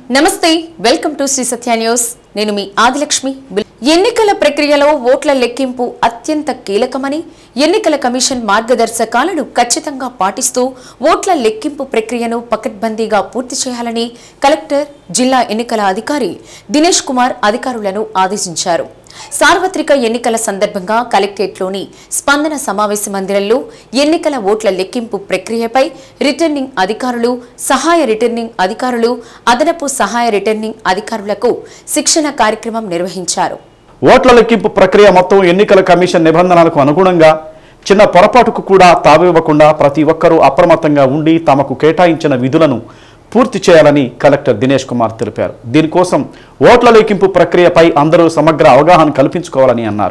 నమస్తే welcome to Shri Satya news నేను మీ ఆదిలక్ష్మి బిల్- ఎన్నికల ప్రక్రియలో ఓట్ల లెక్కింపు అత్యంత కీలకమని ఎన్నికల కమిషన్ మార్గదర్శకాలను ఖచ్చితంగా పాటిస్తూ ఓట్ల లెక్కింపు ప్రక్రియను పకడ్బందీగా పూర్తి చేయాలని కలెక్టర్ జిల్లా ఎన్నికల అధికారి దినేష్ కుమార్ అధికారులను ఆదేశించారు సార్వత్రిక ఎన్నికల సందర్భంగా కలెక్టరేట్లోని స్పందన సమావేశ మందిరంలో ఎన్నికల ఓట్ల లెక్కింపు ప్రక్రియపై రిటర్నింగ్ అధికారులు సహాయ రిటర్నింగ్ అధికారులు అదనపు సహాయ రిటర్నింగ్ అధికారులకు శిక్షణ కార్యక్రమం నిర్వహించారు ఓట్ల లెక్కింపు ప్రక్రియ మొత్తం ఎన్నికల కమిషన్ నిబంధనలకు అనుగుణంగా చిన్న పొరపాటుకు కూడా తావివ్వకుండా ప్రతి ఒక్కరూ అప్రమత్తంగా ఉండి తమకు కేటాయించిన విధులను పూర్తి చేయాలని కలెక్టర్ దినేష్ కుమార్ తెలిపారు దీనికోసం ఓట్ల లెక్కింపు ప్రక్రియపై అందరూ సమగ్ర అవగాహన కల్పించుకోవాలని అన్నారు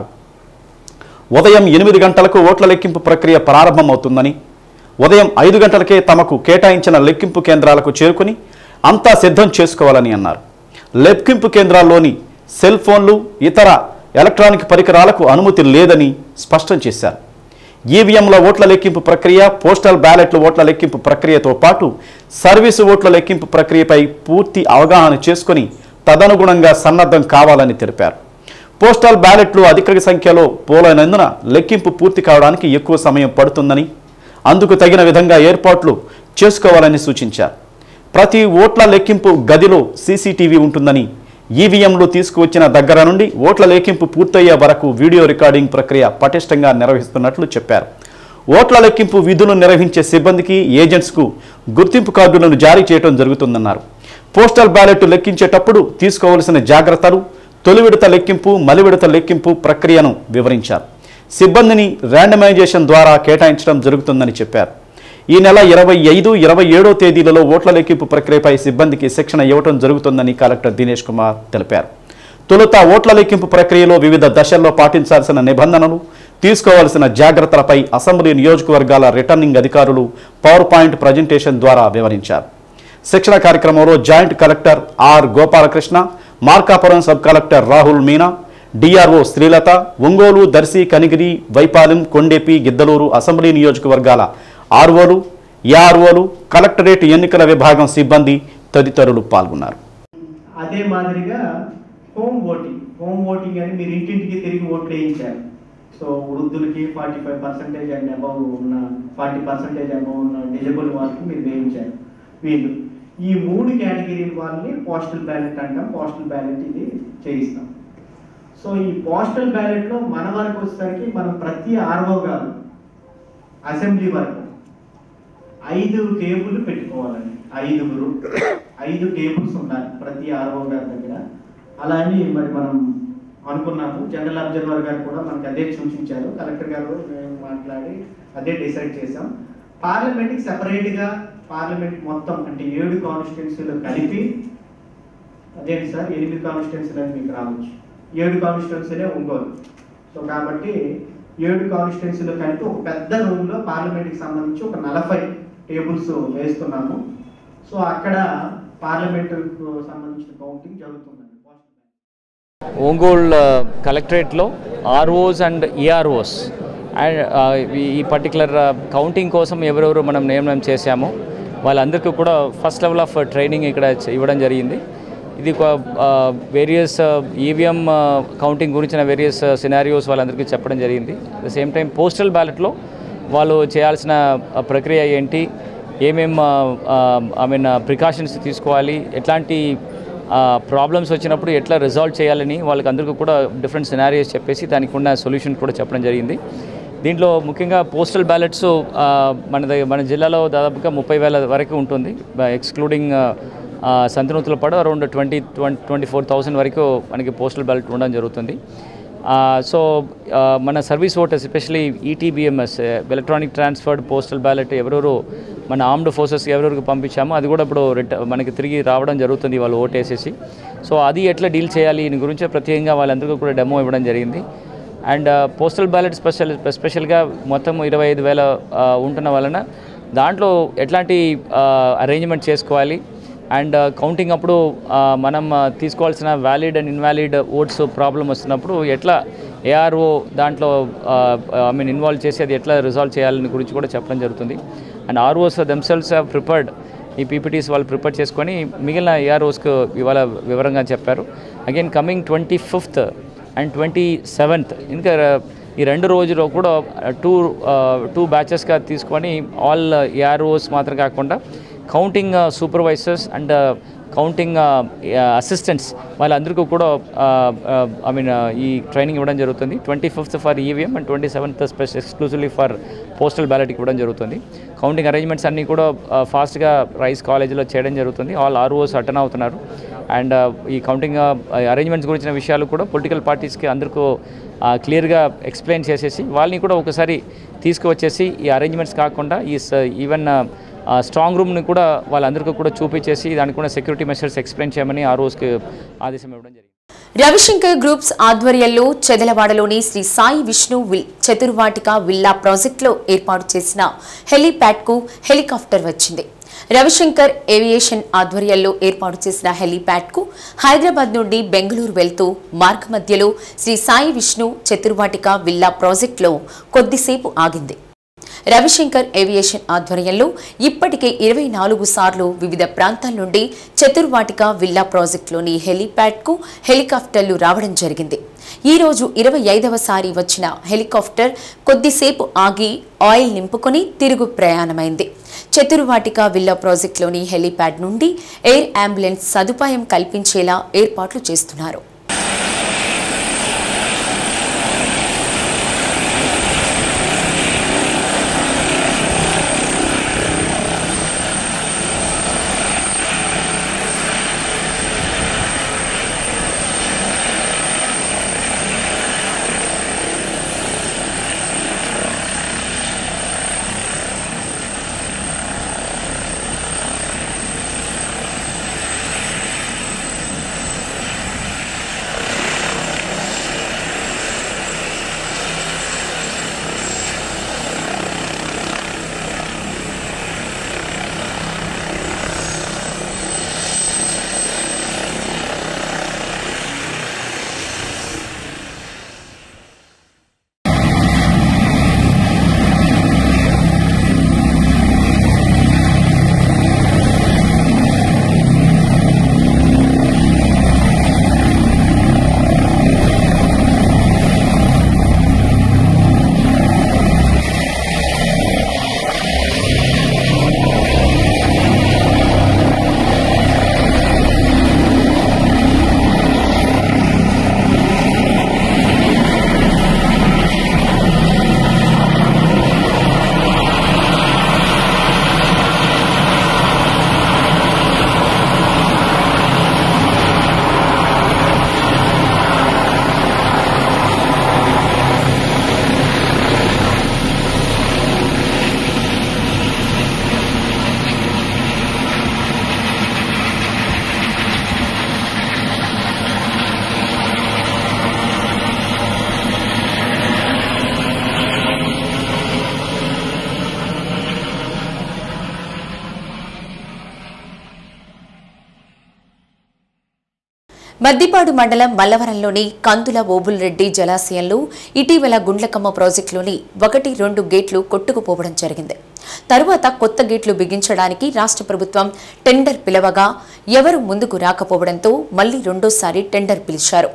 ఉదయం ఎనిమిది గంటలకు ఓట్ల లెక్కింపు ప్రక్రియ ప్రారంభమవుతుందని ఉదయం ఐదు గంటలకే తమకు కేటాయించిన లెక్కింపు కేంద్రాలకు చేరుకుని అంతా సిద్ధం చేసుకోవాలని అన్నారు లెక్కింపు కేంద్రాల్లోని సెల్ ఫోన్లు ఇతర ఎలక్ట్రానిక్ పరికరాలకు అనుమతి లేదని స్పష్టం చేశారు ఈవీఎంల ఓట్ల లెక్కింపు ప్రక్రియ పోస్టల్ బ్యాలెట్ల ఓట్ల లెక్కింపు ప్రక్రియతో పాటు సర్వీసు ఓట్ల లెక్కింపు ప్రక్రియపై పూర్తి అవగాహన చేసుకుని తదనుగుణంగా సన్నద్ధం కావాలని తెలిపారు పోస్టల్ బ్యాలెట్లు అధిక సంఖ్యలో పోలైనందున లెక్కింపు పూర్తి కావడానికి ఎక్కువ సమయం పడుతుందని అందుకు తగిన విధంగా ఏర్పాట్లు చేసుకోవాలని సూచించారు ప్రతి ఓట్ల లెక్కింపు గదిలో సీసీటీవీ ఉంటుందని ఈవీఎంలు తీసుకువచ్చిన దగ్గర నుండి ఓట్ల లెక్కింపు పూర్తయ్యే వరకు వీడియో రికార్డింగ్ ప్రక్రియ పటిష్టంగా నిర్వహిస్తున్నట్లు చెప్పారు ఓట్ల లెక్కింపు విధులు నిర్వహించే సిబ్బందికి ఏజెంట్స్కు గుర్తింపు కార్డులను జారీ చేయడం జరుగుతుందన్నారు పోస్టల్ బ్యాలెట్ లెక్కించేటప్పుడు తీసుకోవలసిన జాగ్రత్తలు తొలి విడత లెక్కింపు మలి విడత లెక్కింపు ప్రక్రియను వివరించారు సిబ్బందిని ర్యాండమైజేషన్ ద్వారా కేటాయించడం జరుగుతుందని చెప్పారు ఈ నెల ఇరవై ఐదు ఇరవై ఏడో తేదీలలో ఓట్ల లెక్కింపు ప్రక్రియపై సిబ్బందికి శిక్షణ ఇవ్వడం జరుగుతుందని కలెక్టర్ దినేష్ కుమార్ తెలిపారు తొలుత ఓట్ల లెక్కింపు ప్రక్రియలో వివిధ దశల్లో పాటించాల్సిన నిబంధనలు తీసుకోవాల్సిన జాగ్రత్తలపై అసెంబ్లీ నియోజకవర్గాల రిటర్నింగ్ అధికారులు పవర్ పాయింట్ ప్రజెంటేషన్ ద్వారా వివరించారు శిక్షణ కార్యక్రమంలో joint collector R Gopalakrishna Markapuram sub collector Rahul Meena DRO Srilatha Ongole Darsi Kanigiri Y Palem Kondapi Giddalur assembly నియోజకవర్గాల ఆర్ఓలు ఏఆర్ఓలు కలెక్టరేట్ ఎన్నికల విభాగం సిబ్బంది తదితరులు పాల్గొన్నారు అదే మాదిరిగా హోమ్ ఓటింగ్ హోమ్ ఓటింగ్ అని మీరు ఇంటింటికి తిరిగి ఓట్లు వేయించారు సో వృద్ధులకి forty five percentage and above ఉన్న ఫార్టీ పర్సెంటేజ్ అబౌవ్ ఉన్న డిజబుల్ వాళ్ళకి మీరు వేయించారు వీళ్ళు ఈ మూడు కేటగిరీల వాళ్ళని పోస్టల్ బ్యాలెట్ అంటాం పోస్టల్ బ్యాలెట్ ఇది చేయిస్తాం సో ఈ పోస్టల్ బ్యాలెట్లో మన వరకు వచ్చేసరికి మనం ప్రతి ఆర్ఓ గారు అసెంబ్లీ వరకు ఐదు టేబుల్ పెట్టుకోవాలండి ఐదుగురు ఐదు టేబుల్స్ ఉండాలి ప్రతి ఆర్ఓ గారి దగ్గర అలా అని మరి మనం అనుకున్నాము జనరల్ అబ్జర్వర్ గారు కూడా మనకి అదే సూచించారు కలెక్టర్ గారు మేము మాట్లాడి అదే డిసైడ్ చేసాం పార్లమెంట్కి సెపరేట్గా పార్లమెంట్ మొత్తం అంటే ఏడు కాన్స్టిట్యున్సీలు కలిపి అదేంటి సార్ ఎనిమిది కాన్స్టిట్యున్సీలు అని మీకు రావచ్చు ఏడు కాన్స్టిట్యున్సీలే ఒంగోలు సో కాబట్టి ఏడు కాన్స్టిట్యున్సీలు కలిపి ఒక పెద్ద రూమ్లో పార్లమెంట్కి సంబంధించి ఒక నలభై టేబుల్స్ వేస్తున్నాము సో అక్కడ పార్లమెంటుకు సంబంధించిన కౌంటింగ్ జరుగుతుందండి ఒంగోల్ కలెక్టరేట్లో ఆర్ఓస్ అండ్ ఈఆర్ఓస్ అండ్ ఈ పర్టికులర్ కౌంటింగ్ కోసం ఎవరెవరు మనం నియమనం చేశామో వాళ్ళందరికీ కూడా ఫస్ట్ లెవెల్ ఆఫ్ ట్రైనింగ్ ఇక్కడ చ- ఇవ్వడం జరిగింది ఇది వేరియస్ ఈవీఎం కౌంటింగ్ గురించిన వేరియస్ సినారియోస్ వాళ్ళందరికీ చెప్పడం జరిగింది at the same time postal బ్యాలెట్లో వాళ్ళు చేయాల్సిన ఆ, ప్రక్రియ ఏంటి ఏమేం ఐ మీన్ ప్రికాషన్స్ తీసుకోవాలి ఎట్లాంటి ప్రాబ్లమ్స్ వచ్చినప్పుడు ఎట్లా రిజాల్వ్ చేయాలని వాళ్ళకి అందరికీ కూడా డిఫరెంట్ సినారియోస్ చెప్పేసి దానికి ఉన్న సొల్యూషన్ కూడా చెప్పడం జరిగింది దీంట్లో ముఖ్యంగా పోస్టల్ బ్యాలెట్స్ మన దగ్గర మన జిల్లాలో దాదాపుగా ముప్పై వేల వరకు ఉంటుంది excluding Santhanuthalapadu around twenty twenty twenty four thousand వరకు మనకి పోస్టల్ బ్యాలెట్ ఉండడం జరుగుతుంది సో మన service voters especially ETBMS electronic transferred postal ballot ఎవరెవరు మన ఆర్మ్డ్ ఫోర్సెస్ ఎవరెవరికి పంపించామో అది కూడా ఇప్పుడు రిట మనకి తిరిగి రావడం జరుగుతుంది వాళ్ళు ఓటేసేసి సో అది ఎట్లా డీల్ చేయాలి దీని గురించి ప్రత్యేకంగా వాళ్ళందరికీ కూడా డెమో ఇవ్వడం జరిగింది అండ్ పోస్టల్ బ్యాలెట్ స్పెషల్ స్పెషల్గా మొత్తం ఇరవై ఐదు వేల ఆ, ఉంటున్న వలన దాంట్లో ఎట్లాంటి అరేంజ్మెంట్ చేసుకోవాలి అండ్ కౌంటింగ్ అప్పుడు ఆ, మనం ఆ, తీసుకోవాల్సిన valid and invalid votes problem వస్తున్నప్పుడు ఎట్లా ఏఆర్ఓ దాంట్లో ఐ మీన్ ఇన్వాల్వ్ చేసి అది ఎట్లా రిజాల్వ్ చేయాలని గురించి కూడా చెప్పడం జరుగుతుంది and ROs themselves have prepared ఈ పీపీటీస్ వాళ్ళు ప్రిపేర్ చేసుకొని మిగిలిన ఏఆర్ఓస్కు ఇవాళ వివరంగా చెప్పారు again coming twenty fifth and twenty seventh ఇంకా ఈ రెండు రోజులు కూడా టూ టూ బ్యాచెస్గా తీసుకొని ఆల్ ఏఆర్ఓస్ మాత్రం కాకుండా counting supervisors and counting assistants వాళ్ళందరికీ కూడా ఐ మీన్ ఈ ట్రైనింగ్ ఇవ్వడం జరుగుతుంది twenty fifth for EVM and twenty seventh special exclusively for postal బ్యాలెట్కి ఇవ్వడం జరుగుతుంది కౌంటింగ్ అరేంజ్మెంట్స్ అన్నీ కూడా ఫాస్ట్గా రైస్ కాలేజీలో చేయడం జరుగుతుంది ఆల్ ఆర్ఓస్ అటెండ్ అవుతున్నారు అండ్ ఈ కౌంటింగ్ అరేంజ్మెంట్స్ గురించిన విషయాలు కూడా పొలిటికల్ పార్టీస్కి అందరికీ క్లియర్గా ఎక్స్ప్లెయిన్ చేసేసి వాళ్ళని కూడా ఒకసారి తీసుకువచ్చేసి ఈ అరేంజ్మెంట్స్ కాకుండా ఈ ఈవెన్ స్ట్రాంగ్ రూమ్ని కూడా వాళ్ళందరికీ కూడా చూపించేసి దానికి కూడా సెక్యూరిటీ మెషర్స్ ఎక్స్ప్లెయిన్ చేయమని ఆ రోజుకి ఆదేశం ఇవ్వడం జరిగింది రవిశంకర్ గ్రూప్స్ ఆధ్వర్యంలో చెదలవాడలోని శ్రీ సాయి విష్ణు విల్ చతుర్వాటిక విల్లా ప్రాజెక్టులో ఏర్పాటు చేసిన హెలీప్యాడ్కు హెలికాప్టర్ వచ్చింది రవిశంకర్ ఏవియేషన్ ఆధ్వర్యంలో ఏర్పాటు చేసిన హెలీప్యాడ్కు హైదరాబాద్ నుండి బెంగళూరు వెళ్తూ మార్గ మధ్యలో శ్రీ సాయి విష్ణు చతుర్వాటిక విల్లా ప్రాజెక్టులో కొద్దిసేపు ఆగింది రవిశంకర్ ఏవియేషన్ ఆధ్వర్యంలో ఇప్పటికే ఇరవై నాలుగు సార్లు వివిధ ప్రాంతాల నుండి చతుర్వాటిక విల్లా ప్రాజెక్టులోని హెలీప్యాడ్కు హెలికాప్టర్లు రావడం జరిగింది ఈ రోజు ఇరవై ఐదవసారి వచ్చిన హెలికాప్టర్ కొద్దిసేపు ఆగి ఆయిల్ నింపుకొని తిరుగు ప్రయాణమైంది చతుర్వాటిక విల్లా ప్రాజెక్టులోని హెలీప్యాడ్ నుండి ఎయిర్ అంబులెన్స్ సదుపాయం కల్పించేలా ఏర్పాట్లు చేస్తున్నారు మద్దిపాడు మండలం మల్లవరంలోని కందుల ఓబుల్రెడ్డి జలాశయంలో ఇటీవల గుండ్లకమ్మ ప్రాజెక్టులోని ఒకటి రెండు గేట్లు కొట్టుకుపోవడం జరిగింది తరువాత కొత్త గేట్లు బిగించడానికి రాష్ట్ర ప్రభుత్వం టెండర్ పిలవగా ఎవరు ముందుకు రాకపోవడంతో మళ్లీ రెండోసారి టెండర్ పిలిచారు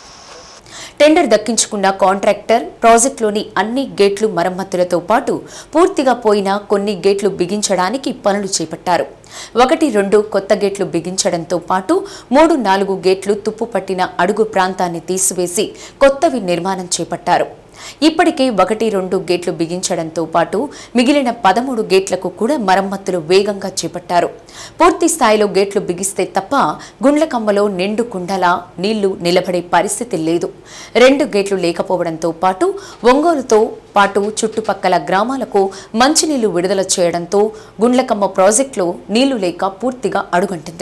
టెండర్ దక్కించుకున్న కాంట్రాక్టర్ ప్రాజెక్టులోని అన్ని గేట్లు మరమ్మతులతో పాటు పూర్తిగా పోయిన కొన్ని గేట్లు బిగించడానికి పనులు చేపట్టారు ఒకటి రెండు కొత్త గేట్లు బిగించడంతో పాటు మూడు నాలుగు గేట్లు తుప్పు పట్టిన అడుగు ప్రాంతాన్ని తీసివేసి కొత్తవి నిర్మాణం చేపట్టారు ఇప్పటికే ఒకటి రెండు గేట్లు బిగించడంతో పాటు మిగిలిన పదమూడు గేట్లకు కూడా మరమ్మతులు వేగంగా చేపట్టారు పూర్తి స్థాయిలో గేట్లు బిగిస్తే తప్ప గుండ్లకమ్మలో నిండు కుండలా నీళ్లు నిలబడే పరిస్థితి లేదు రెండు గేట్లు లేకపోవడంతో పాటు ఒంగోలుతో పాటు చుట్టుపక్కల గ్రామాలకు మంచినీళ్లు విడుదల చేయడంతో గుండ్లకమ్మ ప్రాజెక్టులో నీళ్లు లేక పూర్తిగా అడుగంటింది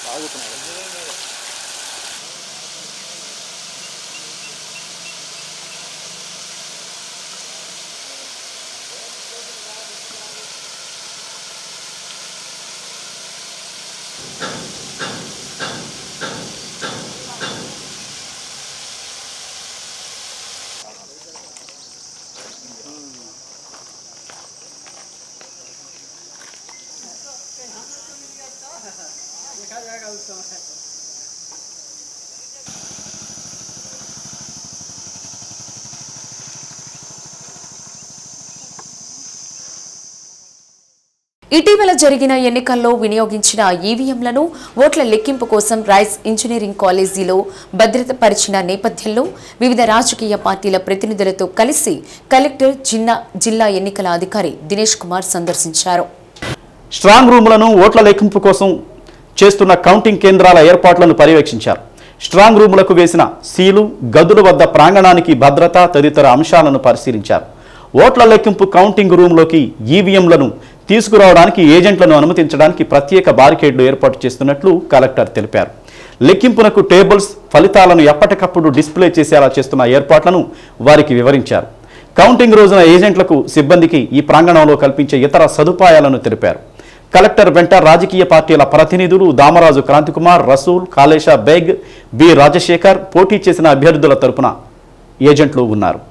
ఇటీవల జరిగిన ఎన్నికల్లో వినియోగించిన ఈవీఎంలను ఓట్ల లెక్కింపు కోసం రైస్ ఇంజనీరింగ్ కాలేజీలో భద్రతపరిచిన నేపథ్యంలో వివిధ రాజకీయ పార్టీల ప్రతినిధులతో కలిసి కలెక్టర్ జిల్లా జిల్లా ఎన్నికల అధికారి దినేష్ కుమార్ సందర్శించారు స్ట్రాంగ్ రూములను ఓట్ల లెక్కింపు కోసం చేస్తున్న కౌంటింగ్ కేంద్రాల ఏర్పాట్లను పర్యవేక్షించారు స్ట్రాంగ్ రూములకు వేసిన సీలు గదుల వద్ద ప్రాంగణానికి భద్రత తదితర అంశాలను పరిశీలించారు ఓట్ల లెక్కింపు కౌంటింగ్ రూమ్లోకి ఈవీఎంలను తీసుకురావడానికి ఏజెంట్లను అనుమతించడానికి ప్రత్యేక బారికేడ్లు ఏర్పాటు చేస్తున్నట్లు కలెక్టర్ తెలిపారు లెక్కింపునకు టేబుల్స్ ఫలితాలను ఎప్పటికప్పుడు డిస్ప్లే చేసేలా చేస్తున్న ఏర్పాట్లను వారికి వివరించారు కౌంటింగ్ రోజున ఏజెంట్లకు సిబ్బందికి ఈ ప్రాంగణంలో కల్పించే ఇతర సదుపాయాలను తెలిపారు కలెక్టర్ వెంట రాజకీయ పార్టీల ప్రతినిధులు దామరాజు క్రాంతికుమార్ రసూల్ కాళేశా బేగ్ బి రాజశేఖర్ పోటీ చేసిన అభ్యర్థుల తరపున ఏజెంట్లు ఉన్నారు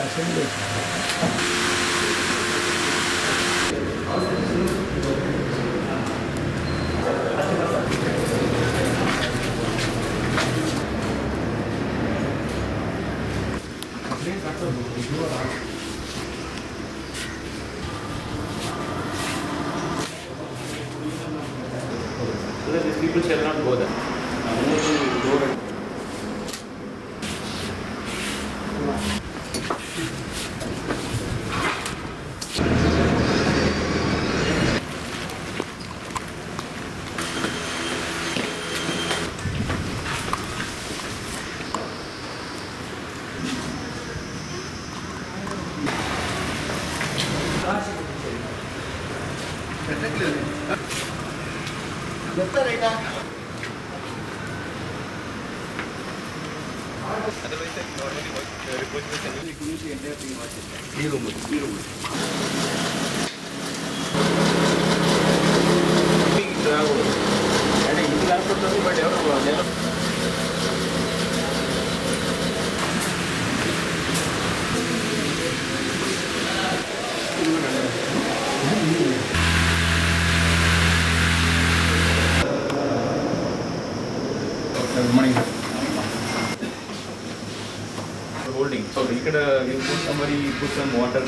holding. So ఇక్కడ you put somebody put some water.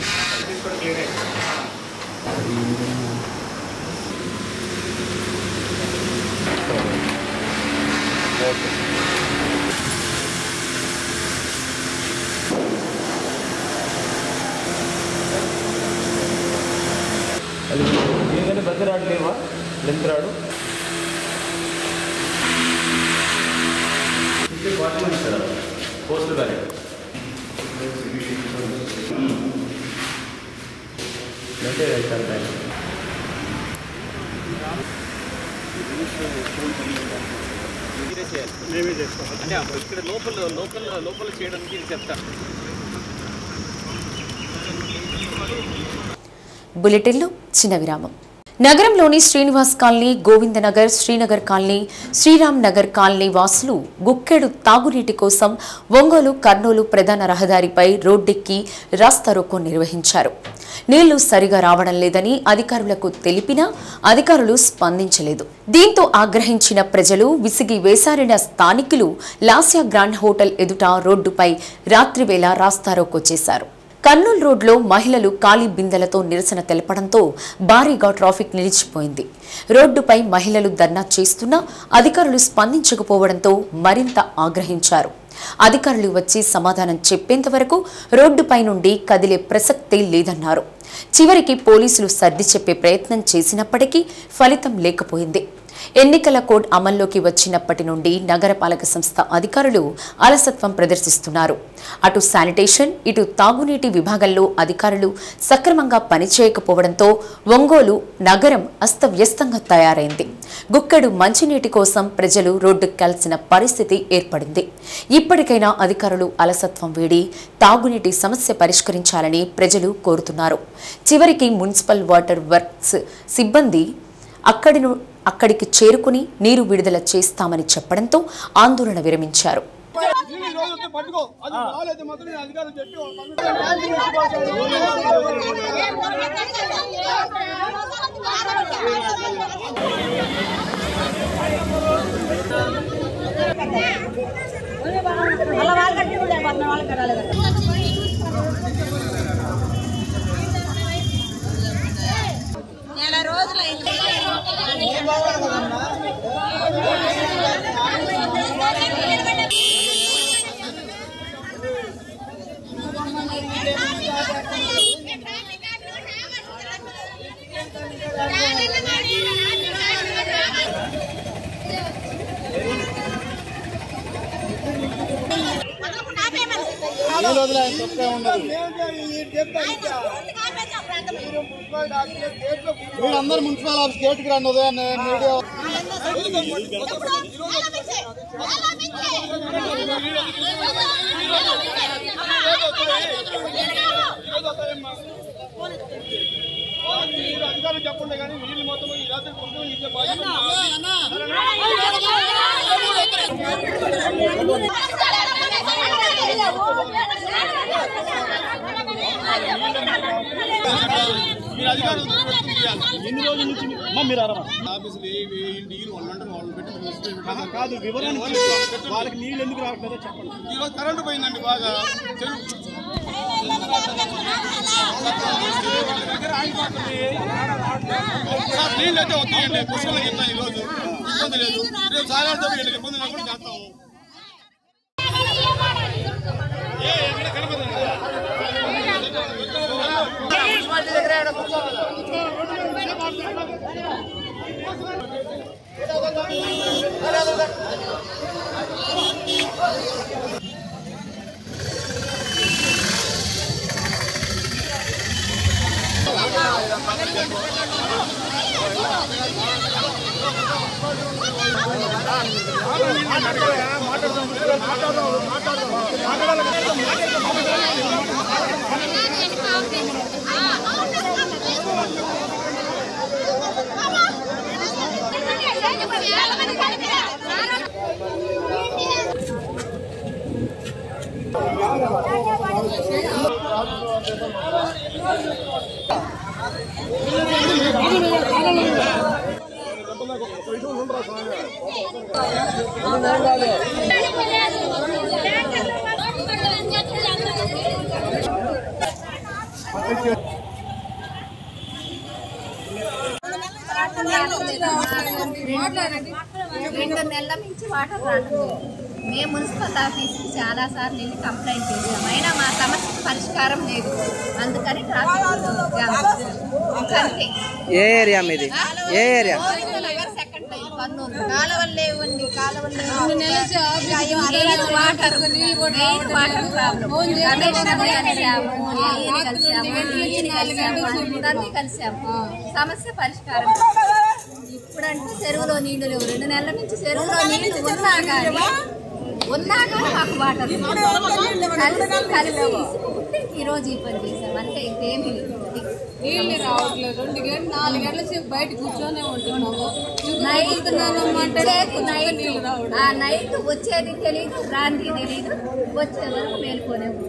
అది దీనికంటే పెద్ద రాడు లేవా లెంత్ రాడు పోస్ట్ కానీ అంటే సార్ అంటే అప్పుడు ఇక్కడ లోపల లోపల లోపల చేయడానికి ఇది చెప్తాను బులెటిన్లో చిన్న విరామం నగరంలోని Srinivas colony Govindanagar Srinagar colony Sriram Nagar colony వాసులు గుక్కెడు తాగునీటి కోసం ఒంగోలు కర్నూలు ప్రధాన రహదారిపై రోడ్డెక్కి రాస్తారోకో నిర్వహించారు నీళ్లు సరిగా రావడం లేదని అధికారులకు తెలిపినా అధికారులు స్పందించలేదు దీంతో ఆగ్రహించిన ప్రజలు విసిగి వేసారిన స్థానికులు లాస్యా గ్రాండ్ హోటల్ ఎదుట రోడ్డుపై రాత్రివేళ రాస్తారోకో చేశారు కర్నూలు రోడ్లో మహిళలు ఖాళీ బిందెలతో నిరసన తెలపడంతో భారీగా ట్రాఫిక్ నిలిచిపోయింది రోడ్డుపై మహిళలు ధర్నా చేస్తున్నా అధికారులు స్పందించకపోవడంతో మరింత ఆగ్రహించారు అధికారులు వచ్చి సమాధానం చెప్పేంత వరకు రోడ్డుపై నుండి కదిలే ప్రసక్తే లేదన్నారు చివరికి పోలీసులు సర్ది చెప్పే ప్రయత్నం చేసినప్పటికీ ఫలితం లేకపోయింది ఎన్నికల కోడ్ అమల్లోకి వచ్చినప్పటి నుండి నగరపాలక సంస్థ అధికారులు అలసత్వం ప్రదర్శిస్తున్నారు అటు శానిటేషన్ ఇటు తాగునీటి విభాగంలో అధికారులు సక్రమంగా పనిచేయకపోవడంతో ఒంగోలు నగరం అస్తవ్యస్తంగా తయారైంది గుక్కెడు మంచినీటి కోసం ప్రజలు రోడ్డుకెళ్లాల్సిన పరిస్థితి ఏర్పడింది ఇప్పటికైనా అధికారులు అలసత్వం వీడి తాగునీటి సమస్య పరిష్కరించాలని ప్రజలు కోరుతున్నారు చివరికి మున్సిపల్ వాటర్ వర్క్స్ సిబ్బంది అక్కడి ను- అక్కడికి చేరుకుని నీరు విడుదల చేస్తామని చెప్పడంతో ఆందోళన విరమించారు నెల రోజులైంది మీరందరూ మున్సిపల్ ఆఫీస్ గేట్కి రండి ఉదయం మీడియా చెప్పండి కానీ నీళ్ళు మొత్తం ఈ రాత్రి మొత్తం ఇచ్చే మీరు అధికారులు ఎన్ని రోజుల నుంచి మీరు ఆఫీసులు ఏవి నీళ్ళు వాళ్ళంటే వాళ్ళు పెట్టి కాదు వివరాన్ని వాళ్ళకి నీళ్ళు ఎందుకు రావట్లేదో చెప్పండి ఈరోజు కరెంటు పోయిందండి బాగా చెరువు వాళ్ళ దగ్గర ఆగిపోతుంది సార్ నీళ్ళు అయితే వస్తాయండి పుష్కలం చెప్తాను ఈరోజు ఇబ్బంది లేదు రేపు సాయంత్రం వీళ్ళకి ఇబ్బంది లేకుండా చేస్తాము ఏ ఎక్కడ కనపడదు రెండు నెలల నుంచి వాటర్ రావడం లేదు మేము మున్సిపల్ ఆఫీస్కి చాలా సార్లు వెళ్ళి కంప్లైంట్ చేసాం అయినా మా సమస్య పరిష్కారం లేదు అందుకని ట్రాఫిక్ జామ్ చేశాం. అంతే ఏ ఏరియా మీది ఏ area Nagar second line Kurnool కాలువలు లేవండి కాలువలు లేవు వాటర్ మెయిన్ వాటర్ ప్రాబ్లం కమిషనర్ని కలిసాము ఏఈని కలిసాము ఈఈని కలిసాము అందరినీ కలిసాము సమస్య పరిష్కారం ఇప్పుడంటే చెరువులో నీళ్లు లేవు రెండు నెలల నుంచి చెరువులో నీళ్లు ఉన్నా కానీ ఉన్నా కానీ మాకు వాటర్ కలిసి కలిసి ఇసుకుంటే ఈ రోజు ఈ పని చేసాం అంతే ఇంకేమీ లేదు నీళ్ళు రావట్లేదు రెండు గంటలు నాలుగు గంటల సేపు బయట కూర్చొనే ఉంటున్నాము నైట్ వచ్చేది నైట్ నీళ్ళు రావడం ఆ నైట్ వచ్చేది తెలియదు రాంది తెలియదు వచ్చే వరకు మేల్కొనే ఉంటాం.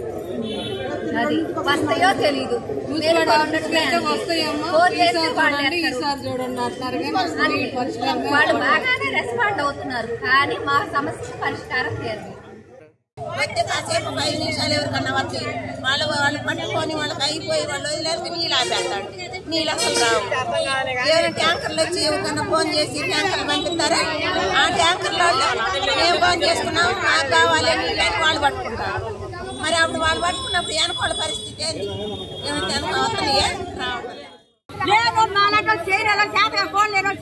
అది వస్తాయో తెలీదు మేలుకొని ఉండటమే అయితే అంతే. వస్తాయమ్మా ఫోన్ చేస్తే ఈసారి వాళ్ళు చూడండి ఎత్తరు. ఈసారి చూడండి అంటున్నారు కానీ అసలు అంతే. నీళ్ళు పరిష్కారం వాళ్ళు బాగానే రెస్పాండ్ అవుతున్నారు కానీ మా సమస్య పరిష్కారం లేదు అయితే కాసేపు ఐదు నిమిషాలు ఎవరికన్నా వచ్చి వాళ్ళు వాళ్ళు పట్టుకొని వాళ్ళకి అయిపోయి వాళ్ళు వదిలేస్తే నీళ్ళు ఆపేస్తాడు నీళ్ళు అసలు రావు ఏమైనా ట్యాంకర్లు వచ్చి ఎవరికన్నా ఫోన్ చేసి ట్యాంకర్లు పంపిస్తారా ఆ ట్యాంకర్లో మేము ఫోన్ చేసుకున్నాం మాకు కావాలి నీళ్ళు అని వాళ్ళు పట్టుకుంటారు మరి అప్పుడు వాళ్ళు పట్టుకున్నప్పుడు వెనకోళ్ళ పరిస్థితి ఏంది ఏమైనా వెనక వస్తున్నాయే రావడం లేదు నాలుగు చేయలేదు చేత ఫోన్ లేదు చేయలేదు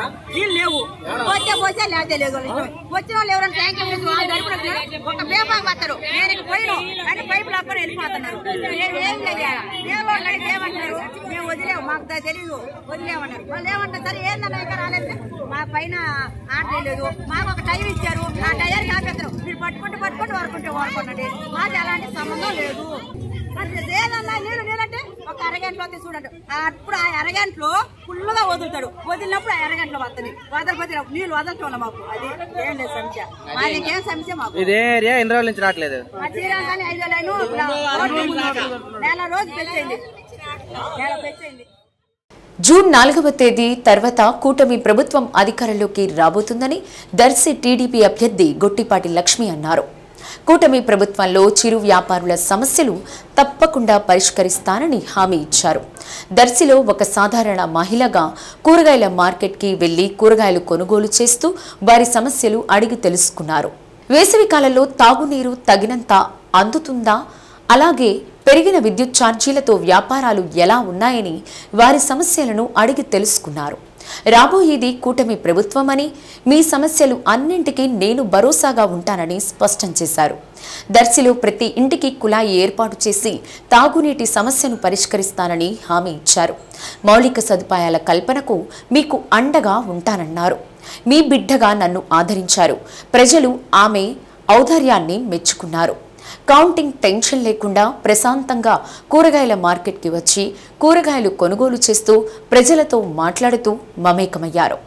వీళ్ళు లేవు పోతే పోతే లేకపోతే లేదు వాళ్ళ ఇష్టం. వచ్చిన వాళ్ళు ఎవరైనా ట్యాంక్ వేసి వాళ్ళు గడుపునట్లు ఒక పేపర్ పడతారు నేను ఇక పోయిను అని పైపు లాక్కొని వెళ్ళిపోతున్నారు నేను ఏం చేయాలి నేను వాళ్ళు అడిగితే ఏమంటారు మేము వదిలేము మాకు దా- తెలీదు వదిలేమన్నారు వాళ్ళు ఏమంటారు సరే ఏందన్నా ఇక్కడ రాలేదు మా పైన ఆర్డర్ లేదు మాకు ఒక టైం ఇచ్చారు ఆ టైం ఆపేస్తారు మీరు పట్టుకుంటే పట్టుకుంటే వాడుకుంటే వాడుకోండి మాకు ఎలాంటి సంబంధం లేదు మరి లేదన్నా నేను నేనంటే ఒక అరగంటలో వచ్చి చూడండి అప్పుడు ఆ అరగంటలో ఫుల్గా వదులుతాడు వదిలినప్పుడు ఆ అరగంటలో వస్తుంది వదలపోతే నీళ్ళు వదలటం మాకు అది ఏం లేదు సమస్య మాది ఏం సమస్య మాకు ఇదే ఏరియా ఎన్ని రోజుల నుంచి రావట్లేదు మా శ్రీరంగాన్ని ఐదో లైను నెల రోజు పెంచండి నెల పెంచండి జూన్ నాలుగవ తేదీ తర్వాత కూటమి ప్రభుత్వం అధికారంలోకి రాబోతుందని దర్శి టీడీపీ అభ్యర్థి గొట్టిపాటి లక్ష్మి అన్నారు కూటమి ప్రభుత్వంలో చిరు వ్యాపారుల సమస్యలు తప్పకుండా పరిష్కరిస్తానని హామీ ఇచ్చారు దర్శిలో ఒక సాధారణ మహిళగా కూరగాయల మార్కెట్కి వెళ్లి కూరగాయలు కొనుగోలు చేస్తూ వారి సమస్యలు అడిగి తెలుసుకున్నారు వేసవి కాలంలో తాగునీరు తగినంత అందుతుందా అలాగే పెరిగిన విద్యుత్ ఛార్జీలతో వ్యాపారాలు ఎలా ఉన్నాయని వారి సమస్యలను అడిగి తెలుసుకున్నారు రాబోయేది కూటమి ప్రభుత్వమని మీ సమస్యలు అన్నింటికీ నేను భరోసాగా ఉంటానని స్పష్టం చేశారు దర్శిలో ప్రతి ఇంటికి కుళాయి ఏర్పాటు చేసి తాగునీటి సమస్యను పరిష్కరిస్తానని హామీ ఇచ్చారు మౌలిక సదుపాయాల కల్పనకు మీకు అండగా ఉంటానన్నారు మీ బిడ్డగా నన్ను ఆదరించారు ప్రజలు ఆమె ఔదార్యాన్ని మెచ్చుకున్నారు కౌంటింగ్ టెన్షన్ లేకుండా ప్రశాంతంగా కూరగాయల మార్కెట్కి వచ్చి కూరగాయలు కొనుగోలు చేస్తూ ప్రజలతో మాట్లాడుతూ మమేకమయ్యారు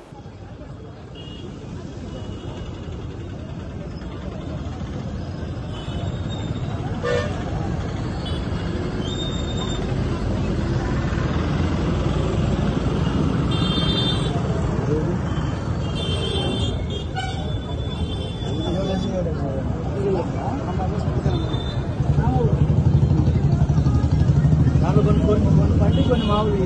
కొన్ని కొన్ని కొన్ని పండి కొన్ని మామూలు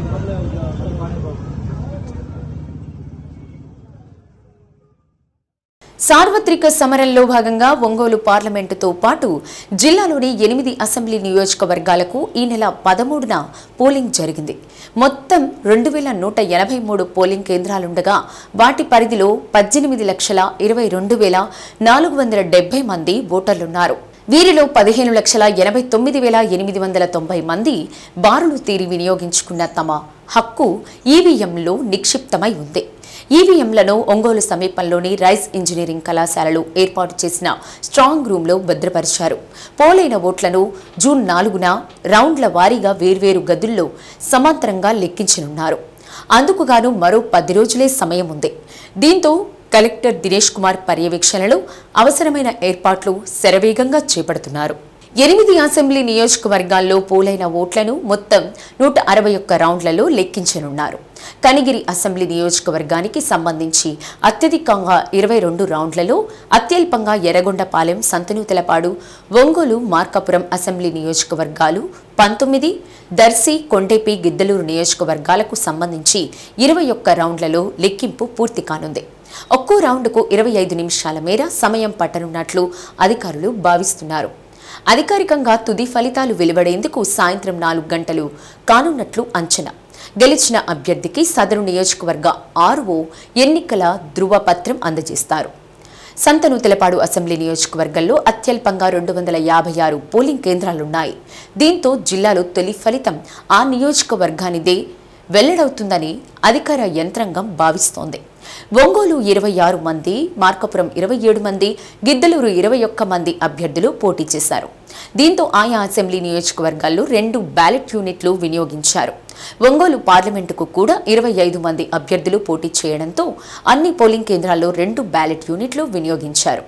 సార్వత్రిక సమరంలో భాగంగా ఒంగోలు పార్లమెంటుతో పాటు జిల్లాలోని ఎనిమిది అసెంబ్లీ నియోజకవర్గాలకు ఈ నెల పదమూడున పోలింగ్ జరిగింది మొత్తం రెండు వేల నూట ఎనభై మూడు పోలింగ్ కేంద్రాలుండగా వాటి పరిధిలో పద్దెనిమిది లక్షల ఇరవై రెండు వేల నాలుగు వందల డెబ్బై మంది ఓటర్లున్నారు వీరిలో పదిహేను లక్షల ఎనభై తొమ్మిది వేల ఎనిమిది వందల తొంభై మంది బారులు తీరి వినియోగించుకున్న తమ హక్కు ఈవీఎంలో నిక్షిప్తమై ఉంది ఈవీఎంలను ఒంగోలు సమీపంలోని రైస్ ఇంజనీరింగ్ కళాశాలలో ఏర్పాటు చేసిన స్ట్రాంగ్ రూంలో భద్రపరిచారు పోలైన ఓట్లను జూన్ నాలుగున రౌండ్ల వారీగా వేర్వేరు గదుల్లో సమాంతరంగా లెక్కించనున్నారు అందుకుగాను మరో పది రోజులే సమయం ఉంది దీంతో కలెక్టర్ దినేష్ కుమార్ పర్యవేక్షణలో అవసరమైన ఏర్పాట్లు శరవేగంగా చేపడుతున్నారు ఎనిమిది అసెంబ్లీ నియోజకవర్గాల్లో పోలైన ఓట్లను మొత్తం నూట అరవై ఒక్క రౌండ్లలో లెక్కించనున్నారు కనిగిరి అసెంబ్లీ నియోజకవర్గానికి సంబంధించి అత్యధికంగా ఇరవై రెండు రౌండ్లలో అత్యల్పంగా ఎర్రగొండపాలెం సంతనూతలపాడు ఒంగోలు మార్కాపురం అసెంబ్లీ నియోజకవర్గాలు పంతొమ్మిది దర్శి కొండేపి గిద్దలూరు నియోజకవర్గాలకు సంబంధించి ఇరవై ఒక్క రౌండ్లలో లెక్కింపు పూర్తి కానుంది ఒక్కో రౌండ్కు ఇరవై ఐదు నిమిషాల మేర సమయం పట్టనున్నట్లు అధికారులు భావిస్తున్నారు అధికారికంగా తుది ఫలితాలు వెలువడేందుకు సాయంత్రం నాలుగు గంటలు కానున్నట్లు అంచనా గెలిచిన అభ్యర్థికి సదరు నియోజకవర్గ ఆర్ఓ ఎన్నికల ధృవపత్రం అందజేస్తారు సంతనూతలపాడు అసెంబ్లీ నియోజకవర్గంలో అత్యల్పంగా రెండు వందల యాభై ఆరు పోలింగ్ కేంద్రాలున్నాయి దీంతో జిల్లాలో తొలి ఫలితం ఆ నియోజకవర్గానిదే వెల్లడవుతుందని అధికార యంత్రాంగం భావిస్తోంది ఒంగోలు ఇరవై ఆరు మంది మార్కాపురం ఇరవై ఏడు మంది గిద్దలూరు ఇరవై ఒక్క మంది అభ్యర్థులు పోటీ చేశారు దీంతో ఆయా అసెంబ్లీ నియోజకవర్గాల్లో రెండు బ్యాలెట్ యూనిట్లు వినియోగించారు ఒంగోలు పార్లమెంటుకు కూడా ఇరవై ఐదు మంది అభ్యర్థులు పోటీ చేయడంతో అన్ని పోలింగ్ కేంద్రాల్లో రెండు బ్యాలెట్ యూనిట్లు వినియోగించారు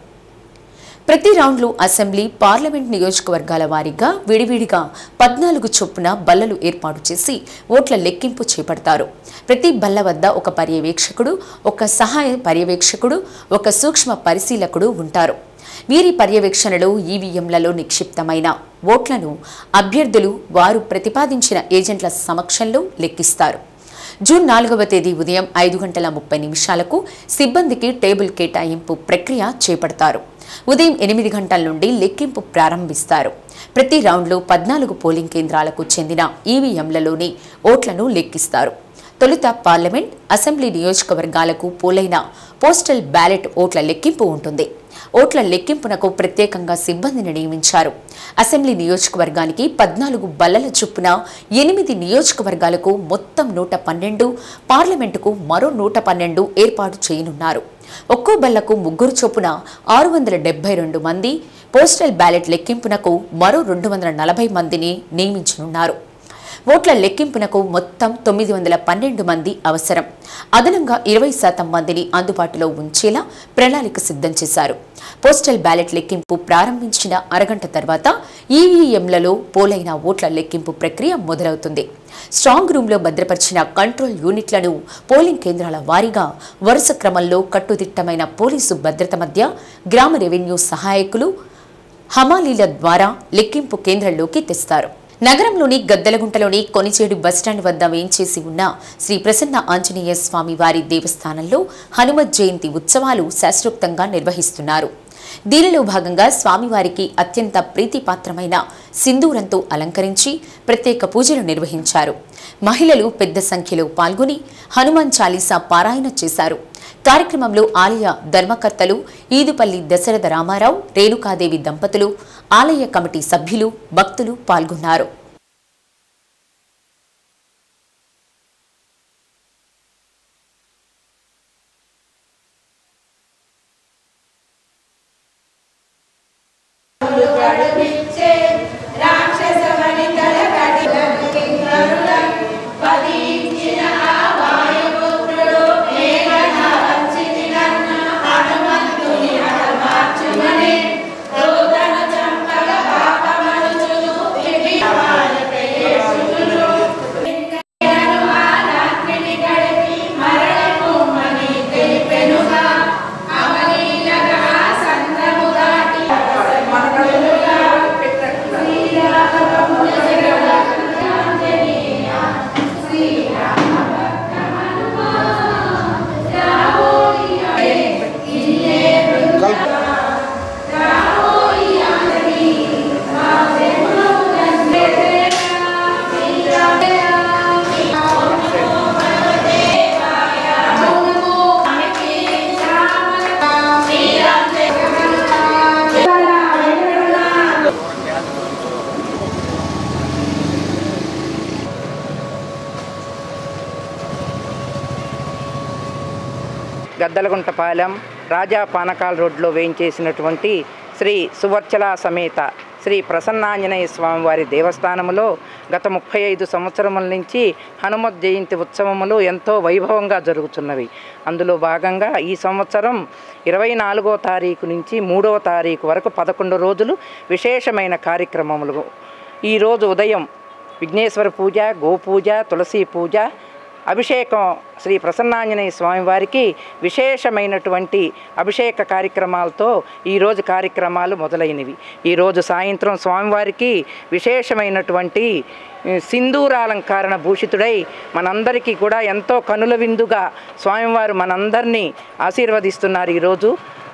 ప్రతి రౌండ్లో అసెంబ్లీ పార్లమెంట్ నియోజకవర్గాల వారీగా విడివిడిగా పద్నాలుగు చొప్పున బల్లలు ఏర్పాటు చేసి ఓట్ల లెక్కింపు చేపడతారు ప్రతి బల్ల వద్ద ఒక పర్యవేక్షకుడు ఒక సహాయ పర్యవేక్షకుడు ఒక సూక్ష్మ పరిశీలకుడు ఉంటారు వీరి పర్యవేక్షణలో ఈవీఎంలలో నిక్షిప్తమైన ఓట్లను అభ్యర్థులు వారు ప్రతిపాదించిన ఏజెంట్ల సమక్షంలో లెక్కిస్తారు జూన్ నాలుగవ తేదీ ఉదయం ఐదు గంటల ముప్పై నిమిషాలకు సిబ్బందికి టేబుల్ కేటాయింపు ప్రక్రియ చేపడతారు ఉదయం ఎనిమిది గంటల నుండి లెక్కింపు ప్రారంభిస్తారు ప్రతి రౌండ్లో పద్నాలుగు పోలింగ్ కేంద్రాలకు చెందిన ఈవీఎంలలోని ఓట్లను లెక్కిస్తారు తొలుత పార్లమెంట్ అసెంబ్లీ నియోజకవర్గాలకు పోలైన పోస్టల్ బ్యాలెట్ ఓట్ల లెక్కింపు ఉంటుంది ఓట్ల లెక్కింపునకు ప్రత్యేకంగా సిబ్బందిని నియమించారు అసెంబ్లీ నియోజకవర్గానికి పద్నాలుగు బల్లల చొప్పున ఎనిమిది నియోజకవర్గాలకు మొత్తం నూట పన్నెండు పార్లమెంటుకు మరో నూట పన్నెండు ఏర్పాటు చేయనున్నారు ఒక్కో బల్లకు ముగ్గురు చొప్పున ఆరు వందల డెబ్బై రెండు మంది పోస్టల్ బ్యాలెట్ లెక్కింపునకు మరో రెండు వందల నలభై మందిని నియమించనున్నారు ఓట్ల లెక్కింపునకు మొత్తం తొమ్మిది వందల పన్నెండు మంది అవసరం అదనంగా ఇరవై శాతం మందిని అందుబాటులో ఉంచేలా ప్రణాళిక సిద్ధం చేశారు పోస్టల్ బ్యాలెట్ లెక్కింపు ప్రారంభించిన అరగంట తర్వాత ఈవీఎంలలో పోలైన ఓట్ల లెక్కింపు ప్రక్రియ మొదలవుతుంది స్ట్రాంగ్ రూంలో భద్రపరిచిన కంట్రోల్ యూనిట్లను పోలింగ్ కేంద్రాల వారీగా వరుస క్రమంలో కట్టుదిట్టమైన పోలీసు భద్రత మధ్య గ్రామ రెవెన్యూ సహాయకులు హమాలీల ద్వారా లెక్కింపు కేంద్రంలోకి తెస్తారు నగరంలోని గద్దలగుంటలోని కొనిచేడు బస్టాండ్ వద్ద వేయించేసి ఉన్న శ్రీ ప్రసన్న ఆంజనేయ స్వామి వారి దేవస్థానంలో హనుమత్ జయంతి ఉత్సవాలు శాస్త్రోక్తంగా నిర్వహిస్తున్నారు దీనిలో భాగంగా స్వామివారికి అత్యంత ప్రీతిపాత్రమైన సింధూరంతో అలంకరించి ప్రత్యేక పూజలు నిర్వహించారు మహిళలు పెద్ద సంఖ్యలో పాల్గొని హనుమాన్ చాలీసా పారాయణ చేశారు కార్యక్రమంలో ఆలయ ధర్మకర్తలు ఈదుపల్లి దశరథ రామారావు రేణుకాదేవి దంపతులు ఆలయ కమిటీ సభ్యులు భక్తులు పాల్గొన్నారు గద్దలగుంటపాలెం రాజా పానకాల రోడ్లో వేయించేసినటువంటి శ్రీ సువర్చల సమేత శ్రీ ప్రసన్నాంజనేయ స్వామివారి దేవస్థానములో గత ముప్పై ఐదు సంవత్సరముల నుంచి హనుమత్ జయంతి ఉత్సవములు ఎంతో వైభవంగా జరుగుతున్నవి అందులో భాగంగా ఈ సంవత్సరం ఇరవై నాలుగో తారీఖు నుంచి మూడవ తారీఖు వరకు పదకొండు రోజులు విశేషమైన కార్యక్రమములు ఈరోజు ఉదయం విఘ్నేశ్వర పూజ గోపూజ తులసి పూజ అభిషేకం శ్రీ ప్రసన్నాంజనేయ స్వామివారికి విశేషమైనటువంటి అభిషేక కార్యక్రమాలతో ఈరోజు కార్యక్రమాలు మొదలైనవి ఈరోజు సాయంత్రం స్వామివారికి విశేషమైనటువంటి ఉమ్, సింధూరాలంకరణ భూషితుడై మనందరికీ కూడా ఎంతో కనుల విందుగా స్వామివారు మనందరినీ ఆశీర్వదిస్తున్నారు ఈరోజు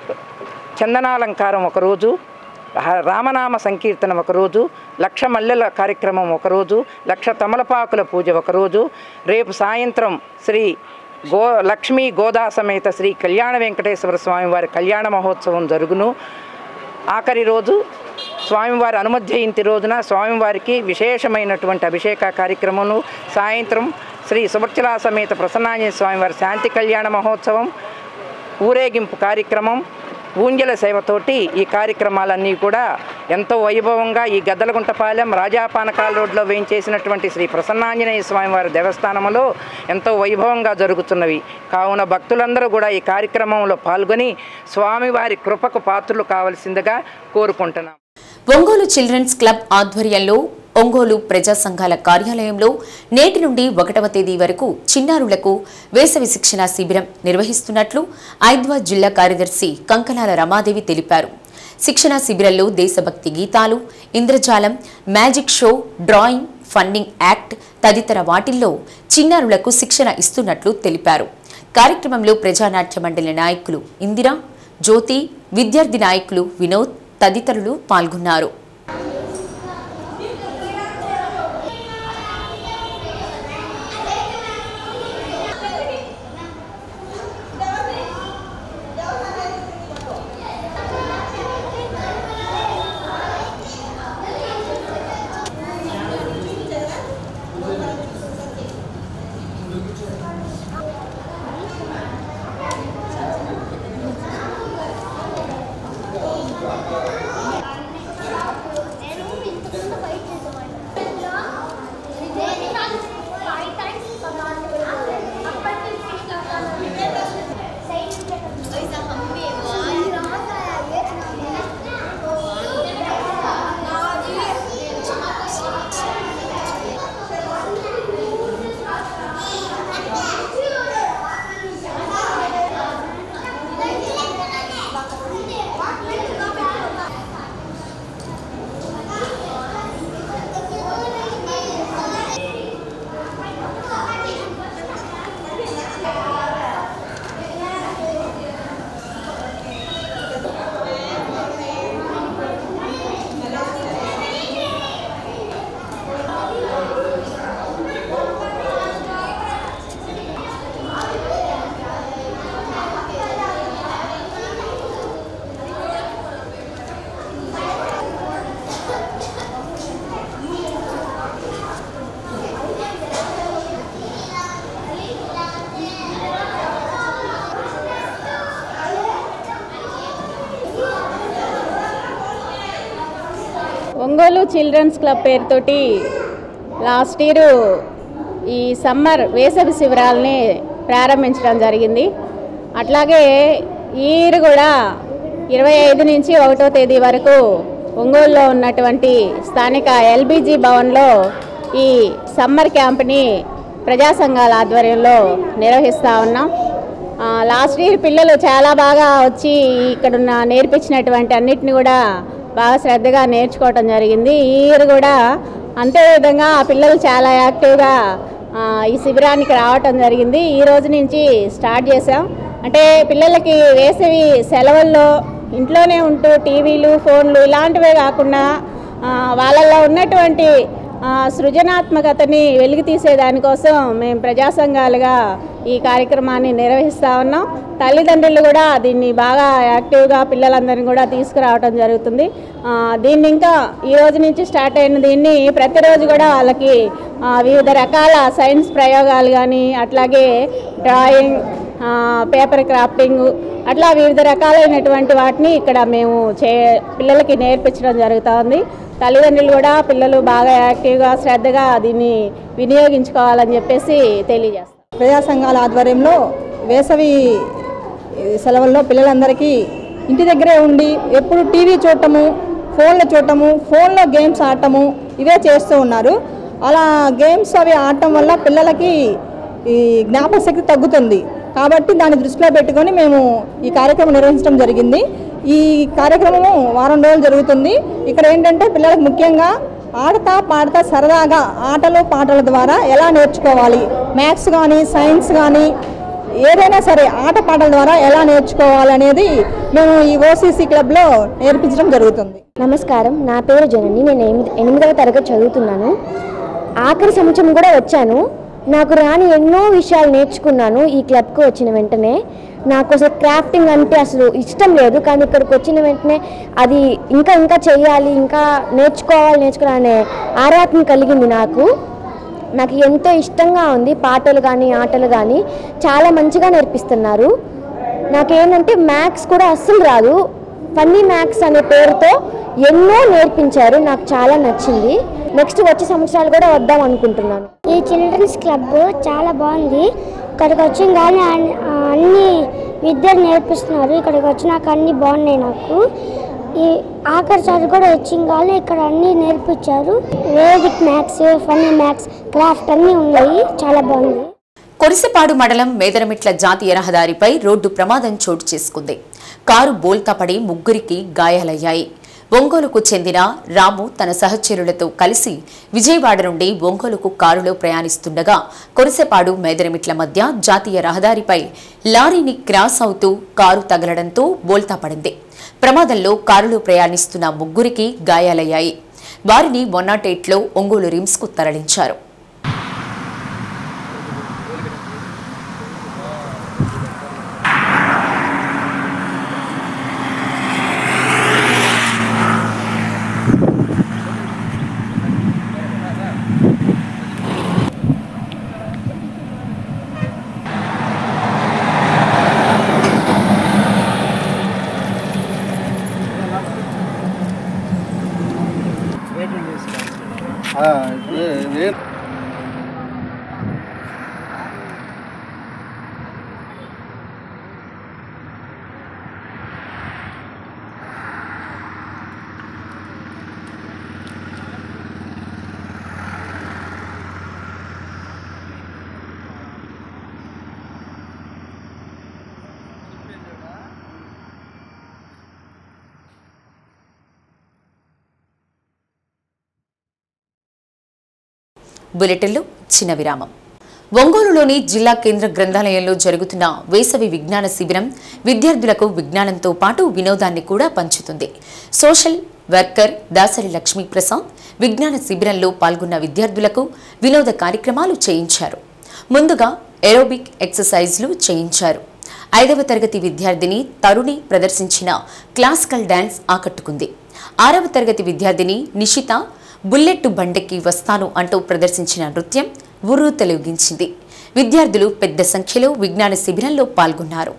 చందనాలంకారం ఒకరోజు హ- రామనామ సంకీర్తనం ఒకరోజు లక్ష మల్లెల కార్యక్రమం ఒకరోజు లక్ష తమలపాకుల పూజ ఒకరోజు రేపు సాయంత్రం శ్రీ గో లక్ష్మీ గోదా సమేత శ్రీ కళ్యాణ వెంకటేశ్వర స్వామి వారి కళ్యాణ మహోత్సవం జరుగును ఆఖరి రోజు స్వామివారి అనుమతి జయంతి రోజున స్వామివారికి విశేషమైనటువంటి అభిషేక కార్యక్రమము సాయంత్రం శ్రీ సుభక్షలా సమేత ప్రసన్నాంజనేయ స్వామివారి శాంతి కళ్యాణ మహోత్సవం ఊరేగింపు కార్యక్రమం ఊంజల సేవతోటి ఈ కార్యక్రమాలన్నీ కూడా ఎంతో వైభవంగా ఈ గద్దలగుంటపాలెం రాజాపానకాల రోడ్లో వేయించేసినటువంటి శ్రీ ప్రసన్నాంజనేయ స్వామివారి దేవస్థానంలో ఎంతో వైభవంగా జరుగుతున్నవి కావున భక్తులందరూ కూడా ఈ కార్యక్రమంలో పాల్గొని స్వామివారి కృపకు పాత్రలు కావలసిందిగా కోరుకుంటున్నాం ఒంగోలు చిల్డ్రన్స్ క్లబ్ ఆధ్వర్యంలో ఒంగోలు ప్రజా సంఘాల కార్యాలయంలో నేటి నుండి ఒకటవ తేదీ వరకు చిన్నారులకు వేసవి శిక్షణ శిబిరం నిర్వహిస్తున్నట్లు ఐద్వా జిల్లా కార్యదర్శి కంకనాల రమాదేవి తెలిపారు శిక్షణ శిబిరంలో దేశభక్తి గీతాలు ఇంద్రజాలం magic show drawing funding act తదితర వాటిల్లో చిన్నారులకు శిక్షణ ఇస్తున్నట్లు తెలిపారు కార్యక్రమంలో ప్రజానాట్య మండలి నాయకులు ఇందిరా జ్యోతి విద్యార్థి నాయకులు వినోద్ తదితరులు పాల్గొన్నారు ఒంగోలు చిల్డ్రన్స్ క్లబ్ పేరుతోటి లాస్ట్ ఇయర్ ఈ సమ్మర్ వేసవి శిబిరాలని ప్రారంభించడం జరిగింది అట్లాగే ఈ ఇయర్ కూడా ఇరవై ఐదు నుంచి ఒకటో తేదీ వరకు ఒంగోలులో ఉన్నటువంటి స్థానిక ఎల్బీజీ భవన్లో ఈ సమ్మర్ క్యాంప్ని ప్రజా సంఘాల ఆధ్వర్యంలో నిర్వహిస్తూ ఉన్నాం ఆ, లాస్ట్ ఇయర్ పిల్లలు చాలా బాగా వచ్చి ఇక్కడున్న నేర్పించినటువంటి అన్నిటిని కూడా బాగా శ్రద్ధగా నేర్చుకోవటం జరిగింది ఈ ఇయర్ కూడా అంతే విధంగా ఆ పిల్లలు చాలా యాక్టివ్గా ఆ, ఈ శిబిరానికి రావటం జరిగింది ఈ రోజు నుంచి స్టార్ట్ చేసాం అంటే పిల్లలకి వేసవి సెలవుల్లో ఇంట్లోనే ఉంటూ టీవీలు ఫోన్లు ఇలాంటివే కాకుండా ఆ, వాళ్ళల్లో ఉన్నటువంటి ఆ, సృజనాత్మకతని వెలికి తీసే దానికోసం మేము ప్రజా సంఘాలుగా ఈ కార్యక్రమాన్ని నిర్వహిస్తూ ఉన్నాం తల్లిదండ్రులు కూడా దీన్ని బాగా యాక్టివ్గా పిల్లలందరినీ కూడా తీసుకురావడం జరుగుతుంది ఆ, దీన్ని ఇంకా ఈ రోజు నుంచి స్టార్ట్ అయిన దీన్ని ప్రతిరోజు కూడా వాళ్ళకి ఆ, వివిధ రకాల సైన్స్ ప్రయోగాలు కానీ అట్లాగే డ్రాయింగ్ ఆ, పేపర్ క్రాఫ్టింగ్ అట్లా వివిధ రకాలైనటువంటి వాటిని ఇక్కడ మేము చే పిల్లలకి నేర్పించడం జరుగుతూ ఉంది తల్లిదండ్రులు కూడా పిల్లలు బాగా యాక్టివ్గా శ్రద్ధగా దీన్ని వినియోగించుకోవాలని చెప్పేసి తెలియజేస్తాం ప్రజా సంఘాల ఆధ్వర్యంలో వేసవి సెలవుల్లో పిల్లలందరికీ ఇంటి దగ్గరే ఉండి ఎప్పుడు టీవీ చూడటము ఫోన్లో చూడటము ఫోన్లో గేమ్స్ ఆడటము ఇవే చేస్తూ ఉన్నారు అలా గేమ్స్ అవి ఆడటం వల్ల పిల్లలకి ఈ జ్ఞాపకశక్తి తగ్గుతుంది కాబట్టి దాన్ని దృష్టిలో పెట్టుకొని మేము ఈ కార్యక్రమం నిర్వహించడం జరిగింది ఈ కార్యక్రమం వారం రోజులు జరుగుతుంది ఇక్కడ ఏంటంటే పిల్లలకు ముఖ్యంగా ఆడతా పాడతా సరదాగా ఆటలు పాటల ద్వారా ఎలా నేర్చుకోవాలి మ్యాథ్స్ కానీ సైన్స్ కానీ ఏదైనా సరే ఆట పాటల ద్వారా ఎలా నేర్చుకోవాలి అనేది మేము ఈ ఓసీసీ క్లబ్లో నేర్పించడం జరుగుతుంది నమస్కారం నా పేరు జనని నేను ఎనిమిది ఎనిమిదవ తరగతి చదువుతున్నాను ఆఖరి సంవత్సరం కూడా వచ్చాను నాకు రాని ఎన్నో విషయాలు నేర్చుకున్నాను ఈ క్లబ్కి వచ్చిన వెంటనే నాకు అసలు క్రాఫ్టింగ్ అంటే అసలు ఇష్టం లేదు కానీ ఇక్కడికి వచ్చిన వెంటనే అది ఇంకా ఇంకా చేయాలి ఇంకా నేర్చుకోవాలి నేర్చుకోవాలనే ఆరాత్మ కలిగింది నాకు నాకు ఎంతో ఇష్టంగా ఉంది పాటలు కానీ ఆటలు కానీ చాలా మంచిగా నేర్పిస్తున్నారు నాకేంటంటే మ్యాథ్స్ కూడా అస్సలు రాదు ఫన్నీ మ్యాథ్స్ అనే పేరుతో ఎన్నో నేర్పించారు నాకు చాలా నచ్చింది నెక్స్ట్ వచ్చే సంవత్సరాలు కూడా వద్దాం అనుకుంటున్నాను ఈ చిల్డ్రన్స్ క్లబ్ చాలా బాగుంది ఇక్కడికి వచ్చిన కానీ అన్ని- అన్ని విద్యలు నేర్పిస్తున్నారు ఇక్కడికి వచ్చినాక అన్ని బాగున్నాయి నాకు ఈ ఆఖరి చదువు కూడా వచ్చిన కానీ ఇక్కడ అన్ని నేర్పించారు Vedic maths funny maths craft అన్నీ ఉన్నాయి చాలా బాగుంది కొరిసెపాడు మండలం మేదరమిట్ల జాతీయ రహదారిపై రోడ్డు ప్రమాదం చోటు చేసుకుంది కారు బోల్తా పడి ముగ్గురికి గాయాలయ్యాయి ఒంగోలుకు చెందిన రాము తన సహచరులతో కలిసి విజయవాడ నుండి ఒంగోలుకు కారులో ప్రయాణిస్తుండగా కొరిసెపాడు మేదరమిట్ల మధ్య జాతీయ రహదారిపై లారీని క్రాస్ అవుతూ కారు తగలడంతో బోల్తా పడింది ప్రమాదంలో కారులో ప్రయాణిస్తున్న ముగ్గురికి గాయాలయ్యాయి వారిని వన్ నాట్ ఎయిట్లో ఒంగోలు రిమ్స్కు తరలించారు బులెటిన్లో చిన్న విరామం ఒంగోలులోని జిల్లా కేంద్ర గ్రంథాలయంలో జరుగుతున్న వేసవి విజ్ఞాన శిబిరం విద్యార్థులకు విజ్ఞానంతో పాటు వినోదాన్ని కూడా పంచుతుంది సోషల్ వర్కర్ దాసరి లక్ష్మీ ప్రసాద్ విజ్ఞాన శిబిరంలో పాల్గొన్న విద్యార్థులకు వినోద కార్యక్రమాలు చేయించారు ముందుగా ఏరోబిక్ ఎక్సర్సైజ్లు చేయించారు ఐదవ తరగతి విద్యార్థిని తరుణి ప్రదర్శించిన క్లాసికల్ డాన్స్ ఆకట్టుకుంది ఆరవ తరగతి విద్యార్థిని నిషిత బుల్లెట్ బండెక్కి వస్తాను అంటూ ప్రదర్శించిన నృత్యం ఉర్రు తొలగించింది విద్యార్థులు పెద్ద సంఖ్యలో విజ్ఞాన శిబిరంలో పాల్గొన్నారు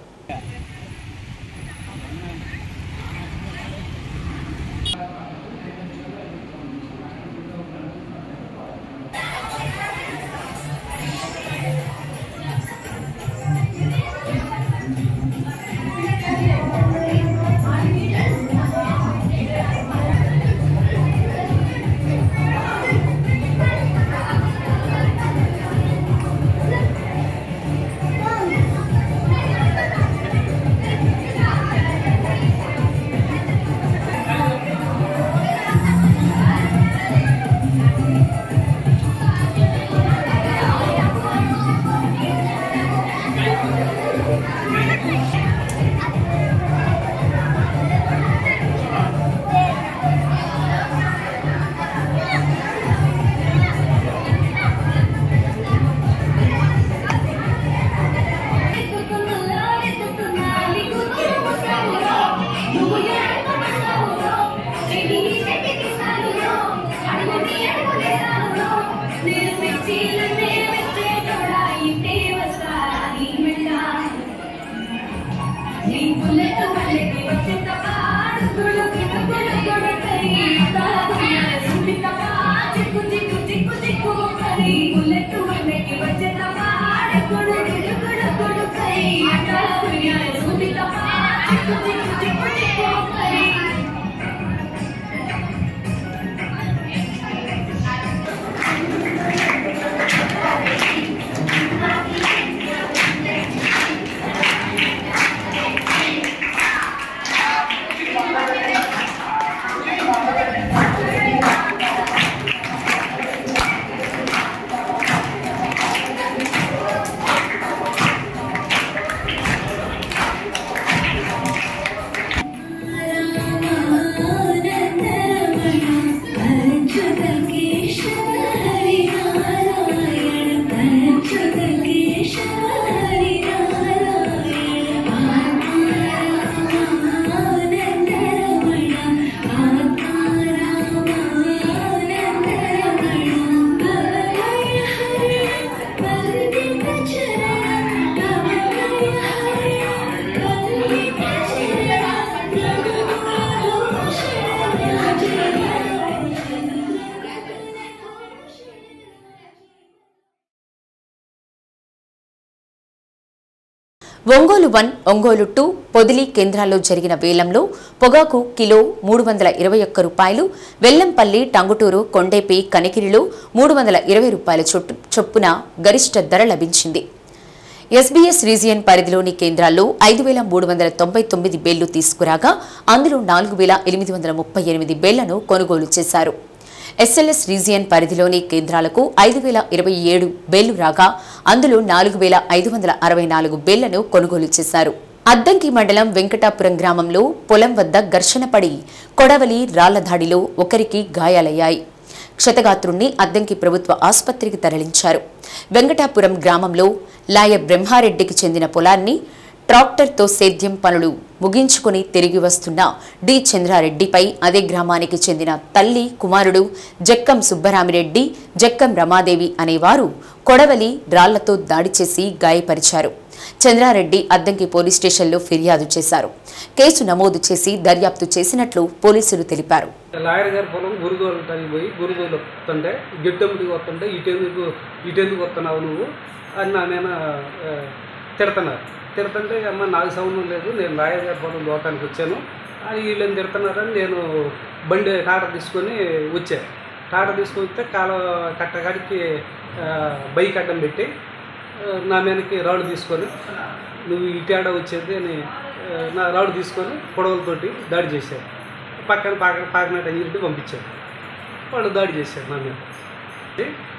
ఒంగోలు వన్ ఒంగోలు టూ పొదిలి కేంద్రాల్లో జరిగిన వేలంలో పొగాకు కిలో మూడు వందల ఇరవై ఒక్క రూపాయలు వెల్లంపల్లి టంగుటూరు కొండేపి కనికిరిలో మూడు వందల ఇరవై రూపాయల చొట్టు చొప్పున గరిష్ట ధర లభించింది ఎస్బీఎస్ రీజియన్ పరిధిలోని కేంద్రాల్లో ఐదు వేల మూడు వందల తొంభై తొమ్మిది బేళ్లు తీసుకురాగా అందులో నాలుగు వేల ఎనిమిది వందల ముప్పై ఎనిమిది బేళ్లను కొనుగోలు చేశారు ఎస్ఎల్ఎస్ రీజియన్ పరిధిలోని కేంద్రాలకు ఐదు వేల ఇరవై ఏడు బేళ్లు రాగా అందులో నాలుగు వేల ఐదు వందల అరవై నాలుగు బేళ్లను కొనుగోలు చేశారు అద్దంకి మండలం వెంకటాపురం గ్రామంలో పొలం వద్ద ఘర్షణ పడి కొడవలి రాళ్ల దాడిలో ఒకరికి గాయాలయ్యాయి క్షతగాత్రుణ్ణి అద్దంకి ప్రభుత్వ ఆసుపత్రికి తరలించారు వెంకటాపురం గ్రామంలో లాయ బ్రహ్మారెడ్డికి చెందిన పొలాన్ని ట్రాక్టర్తో సేద్యం పనులు ముగించుకుని తిరిగి వస్తున్న డి చంద్రారెడ్డిపై అదే గ్రామానికి చెందిన తల్లి కుమారుడు జక్కం సుబ్బరామిరెడ్డి జక్కం రమాదేవి అనేవారు కొడవలి రాళ్లతో దాడి చేసి గాయపరిచారు చంద్రారెడ్డి అద్దంకి పోలీస్ స్టేషన్లో ఫిర్యాదు చేశారు కేసు నమోదు చేసి దర్యాప్తు చేసినట్లు పోలీసులు తెలిపారు లాయర్ గారి పొలం గురుగోలు పోయి గురుగోలు వస్తుంటే గిడ్డమ్మడికి వస్తుంటే ఇటెందుకు ఇటెందుకు వస్తున్నావు నువ్వు అని నా మీద ఆ, తిడుతున్నారు తిడుతుంటే అమ్మ నాకు సంబంధం లేదు నేను లాయర్ గారి పొలం దోటానికి వచ్చాను అని వీళ్ళని తిడుతున్నారని నేను బండి టాటా తీసుకొని వచ్చాను టాటా తీసుకొని వస్తే కాల కట్టగాడికి ఆ, బైక్ అడ్డం పెట్టి ఆ, నా మీదకి రాడు తీసుకొని నువ్వు ఇటాడ వచ్చేది అని ఆ, నా రాడు తీసుకొని పొడవలతోటి దాడి చేశారు పక్కన పాక పాకనట్టు అయ్యింటి పంపించారు వాళ్ళు దాడి చేశారు నా మీద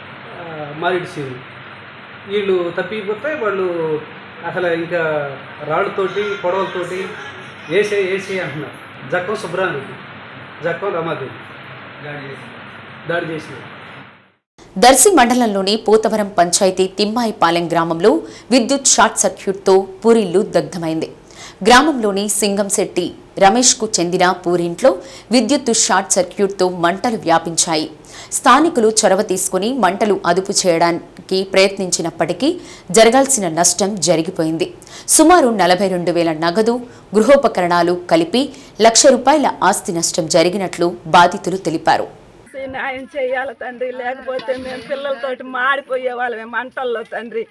మారేడు సీను వీళ్ళు తప్పిపోతే వాళ్ళు అసలు ఇంకా రాళ్ళతోటి పొడవలతోటి వేసే వేసే అంటున్నారు జక్కం సుబ్రహ్మణ్యం జక్కం రమాదేవి దాడి చేసినారు దర్శి మండలంలోని పోతవరం పంచాయతీ తిమ్మాయిపాలెం గ్రామంలో విద్యుత్ షార్ట్ సర్క్యూట్తో పూరిల్లు దగ్ధమైంది గ్రామంలోని సింగంశెట్టి రమేష్కు చెందిన పూరింట్లో విద్యుత్తు షార్ట్ సర్క్యూట్తో మంటలు వ్యాపించాయి స్థానికులు చొరవ తీసుకుని మంటలు అదుపు చేయడానికి ప్రయత్నించినప్పటికీ జరగాల్సిన నష్టం జరిగిపోయింది సుమారు నలభై రెండు వేల నగదు గృహోపకరణాలు కలిపి లక్ష రూపాయల ఆస్తి నష్టం జరిగినట్లు బాధితులు తెలిపారు న్యాయం చేయాలి తండ్రి లేకపోతే మేము పిల్లలతోటి మాడిపోయే వాళ్ళమే మంటల్లో తండ్రి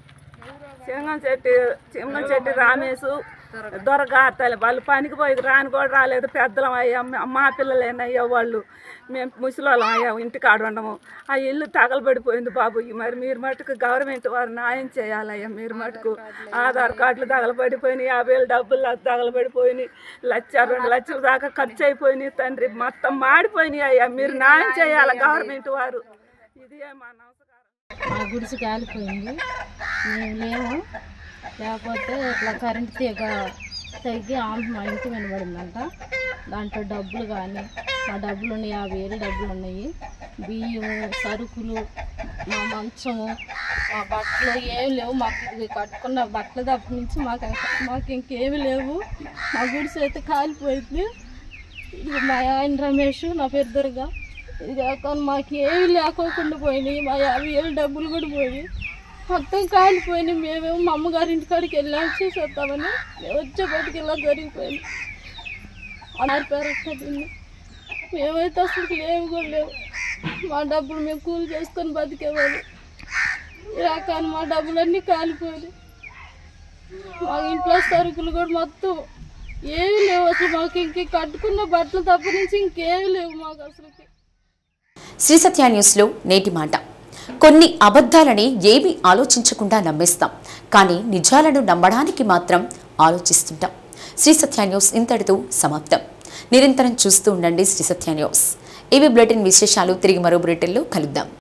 సింగం చెట్టి సింగం చెట్టి రామేశు దొరగా తల్లి వాళ్ళు పనికి పోయి రాని కూడా రాలేదు పెద్దలం అయ్యా మా పిల్లలేనయ్యా వాళ్ళు మేము ముసలోళ్ళం అయ్యా ఇంటికాడ ఉండము ఆ ఇల్లు తగలబడిపోయింది బాబు ఈ మరి మీరు మటుకు గవర్నమెంట్ వారు న్యాయం చేయాలయ్యా మీరు మటుకు ఆధార్ కార్డులు తగలబడిపోయినాయి యాభై వేలు డబ్బులు తగలబడిపోయినాయి లక్ష రెండు లక్షల దాకా ఖర్చు అయిపోయినాయి తండ్రి మొత్తం మాడిపోయినాయి అయ్యా మీరు న్యాయం చేయాలి గవర్నమెంట్ వారు ఇది మా మా గుడిసి కాలిపోయింది మేము లేము లేకపోతే ఇట్లా కరెంట్ తీగ తగ్గి ఆమె మా ఇంటి మీద పడిందంట దాంట్లో డబ్బులు కానీ మా డబ్బులు ఉన్నాయి యాభై వేలు డబ్బులు ఉన్నాయి బియ్యము సరుకులు మా మంచము మా బట్టలు ఏమి లేవు మాకు ఇది కట్టుకున్న బట్టలు తప్ప నుంచి మాకు ఇంక- మాకు ఇంకేమి లేవు మా గుడిసి అయితే కాలిపోయింది ఇది మా ఆయన రమేష్ నా పేరు దుర్గా ఇది కాకుండా మాకు ఏమి లేకోకుండా పోయినాయి మా యాభై వేలు డబ్బులు కూడా పోయి మొత్తం కాలిపోయినాయి మేమేమో మా అమ్మగారి ఇంటికాడికి వెళ్ళాం చూసి వస్తామని మేము వచ్చేపటికి ఇలా జరిగిపోయింది ఆరిపోయారు మేమైతే అసలు లేవు కూడా లేవు మా డబ్బులు మేము కూలి చేసుకొని బతికేవాళ్ళు ఇలా కానీ మా డబ్బులన్నీ కాలిపోయినాయి మా ఇంట్లో సరుకులు కూడా మొత్తం ఏమి లేవు అసలు మాకు ఇంక కట్టుకున్న బట్టలు తప్ప నుంచి ఇంకేమి లేవు మాకు అసలుకి శ్రీ సత్య న్యూస్లో నేటి మాట కొన్ని అబద్ధాలని ఏమీ ఆలోచించకుండా నమ్మేస్తాం కానీ నిజాలను నమ్మడానికి మాత్రం ఆలోచిస్తుంటాం శ్రీ సత్య న్యూస్ ఇంతటితో సమాప్తం నిరంతరం చూస్తూ ఉండండి శ్రీ సత్య న్యూస్ ఇవి బులెటిన్ విశేషాలు తిరిగి మరో బులెటిన్లో కలుద్దాం